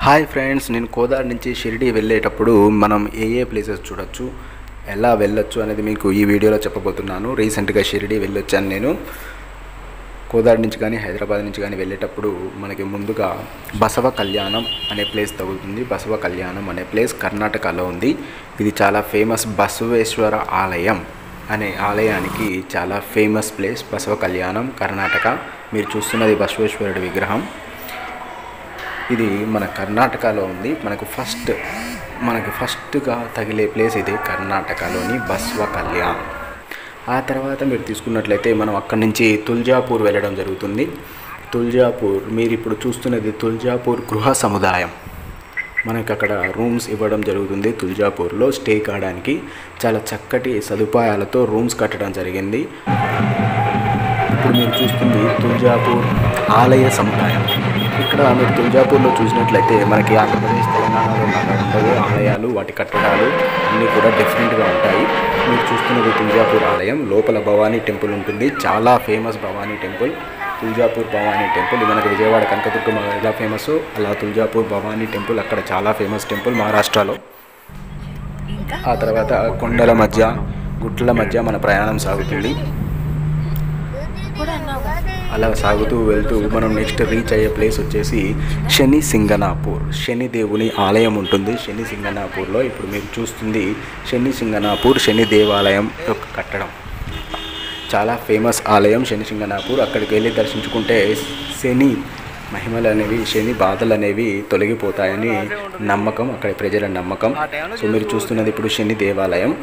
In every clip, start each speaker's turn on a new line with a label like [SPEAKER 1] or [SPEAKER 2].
[SPEAKER 1] Hi friends నేను కోదాడ్ నుంచి షిరిడి వెళ్ళేటప్పుడు మనం ఏ ఏ ప్లేసెస్ చూడొచ్చు ఎలా వెళ్ళొచ్చు అనేది మీకు ఈ వీడియోలో చెప్పబోతున్నాను రీసెంట్గా షిరిడి వెళ్ళొచ్చాను నేను కోదాడ్ నుంచి కానీ హైదరాబాద్ నుంచి కానీ వెళ్ళేటప్పుడు మనకి ముందుగా బసవ కళ్యాణం అనే ప్లేస్ తగులుతుంది బసవ కళ్యాణం అనే ప్లేస్ కర్ణాటకలో ఉంది ఇది చాలా ఫేమస్ బసవేశ్వర ఆలయం అనే ఆలయానికి చాలా ఫేమస్ ప్లేస్ బసవ కళ్యాణం కర్ణాటక మీరు చూస్తున్నది బసవేశ్వరుడి విగ్రహం ఇది మన కర్ణాటకలో ఉంది మనకు ఫస్ట్ మనకి ఫస్ట్గా తగిలే ప్లేస్ ఇది కర్ణాటకలోని బస్వ కళ్యాణ్ ఆ తర్వాత మీరు తీసుకున్నట్లయితే మనం అక్కడి నుంచి తుల్జాపూర్ వెళ్ళడం జరుగుతుంది తుల్జాపూర్ మీరు ఇప్పుడు చూస్తున్నది తుల్జాపూర్ గృహ సముదాయం మనకి అక్కడ రూమ్స్ ఇవ్వడం జరుగుతుంది తుల్జాపూర్లో స్టే కావడానికి చాలా చక్కటి సదుపాయాలతో రూమ్స్ కట్టడం జరిగింది ఇప్పుడు మీరు చూస్తుంది తుల్జాపూర్ ఆలయ సముదాయం ఇక్కడ మీరు తుల్జాపూర్లో చూసినట్లయితే మనకి ఆంధ్రప్రదేశ్ తెలంగాణలో లాగా ఉండవు ఆలయాలు వాటి కట్టడాలు అన్నీ కూడా డిఫరెంట్గా ఉంటాయి మీరు చూస్తున్నది తుల్జాపూర్ ఆలయం లోపల భవానీ టెంపుల్ ఉంటుంది చాలా famous Bhavani temple Tuljapur Bhavani temple ఇది మనకి విజయవాడ కనకదుర్గం ఎలా ఫేమస్ అలా తుల్జాపూర్ భవానీ టెంపుల్ అక్కడ చాలా ఫేమస్ టెంపుల్ మహారాష్ట్రలో
[SPEAKER 2] ఇంకా
[SPEAKER 1] ఆ తర్వాత కొండల మధ్య గుట్ల మధ్య మన ప్రయాణం సాగుతుంది
[SPEAKER 2] కూడా అన్నావు కదా.
[SPEAKER 1] అలా సాగుతూ వెళ్తూ మనం నెక్స్ట్ రీచ్ అయ్యే ప్లేస్ వచ్చేసి శని సింగనాపూర్ శని దేవుని ఆలయం ఉంటుంది శని సింగనాపూర్లో ఇప్పుడు మీరు చూస్తుంది శని సింగనాపూర్ శని దేవాలయం యొక్క కట్టడం చాలా ఫేమస్ ఆలయం శని సింగనాపూర్ అక్కడికి వెళ్ళి దర్శించుకుంటే శని మహిమలు అనేవి శని బాధలు అనేవి తొలగిపోతాయని నమ్మకం అక్కడి ప్రజల నమ్మకం సో మీరు చూస్తున్నది ఇప్పుడు శని దేవాలయం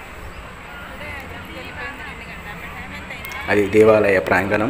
[SPEAKER 1] అది దేవాలయ ప్రాంగణం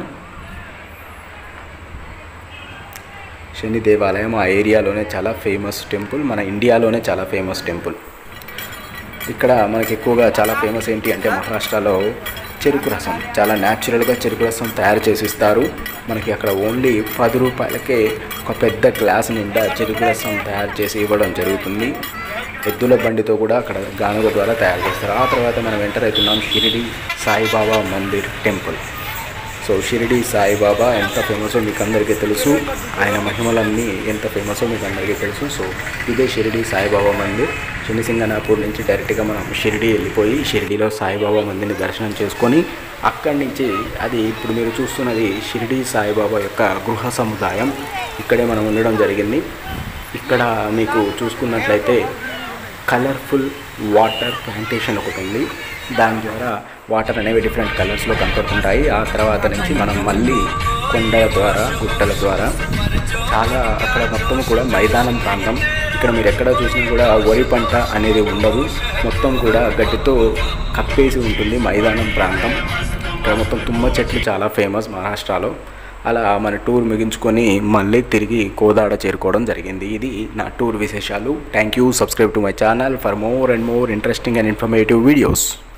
[SPEAKER 1] శని దేవాలయం ఆ ఏరియాలోనే చాలా ఫేమస్ టెంపుల్ మన ఇండియాలోనే చాలా ఫేమస్ టెంపుల్ ఇక్కడ మనకి ఎక్కువగా చాలా ఫేమస్ ఏంటి అంటే మహారాష్ట్రలో చెరుకు రసం చాలా న్యాచురల్గా చెరుకు రసం తయారు చేసి ఇస్తారు మనకి అక్కడ ఓన్లీ పది రూపాయలకే ఒక పెద్ద గ్లాస్ నిండా చెరుకు రసం తయారు చేసి ఇవ్వడం జరుగుతుంది ఎద్దుల బండితో కూడా అక్కడ గానుగ ద్వారా తయారు చేస్తారు ఆ తర్వాత మనం ఎంటర్ అవుతున్నాం షిరిడి సాయిబాబా మందిర్ టెంపుల్ సో షిరిడి సాయిబాబా ఎంత ఫేమసో మీకు అందరికీ తెలుసు ఆయన మహిమలన్నీ ఎంత ఫేమసో మీకు అందరికీ తెలుసు సో ఇదే షిరిడి సాయిబాబా మందిర్ శనిసింగనాపూర్ నుంచి డైరెక్ట్గా మనం షిరిడి వెళ్ళిపోయి షిరిడిలో సాయిబాబా మందిర్ని దర్శనం చేసుకొని అక్కడి నుంచి అది ఇప్పుడు మీరు చూస్తున్నది షిరిడి సాయిబాబా యొక్క గృహ సముదాయం ఇక్కడే మనం ఉండడం జరిగింది ఇక్కడ మీకు చూసుకున్నట్లయితే కలర్ఫుల్ వాటర్ ప్లాంటేషన్ ఒకటి ఉంది దాని ద్వారా వాటర్ అనేవి డిఫరెంట్ కలర్స్లో కనపడుతుంటాయి ఆ తర్వాత నుంచి మనం మళ్ళీ కొండల ద్వారా గుట్టల ద్వారా చాలా అక్కడ మొత్తం కూడా మైదానం ప్రాంతం ఇక్కడ మీరు ఎక్కడ చూసినా కూడా వరి పంట అనేది ఉండదు మొత్తం కూడా గడ్డితో కప్పేసి ఉంటుంది మైదానం ప్రాంతం ఇక్కడ మొత్తం తుమ్మ చెట్లు చాలా ఫేమస్ మహారాష్ట్రలో అలా మన టూర్ ముగించుకొని మళ్ళీ తిరిగి కోదాడ చేరుకోవడం జరిగింది ఇది నా టూర్ విశేషాలు thank you subscribe to my channel for more and more interesting and informative videos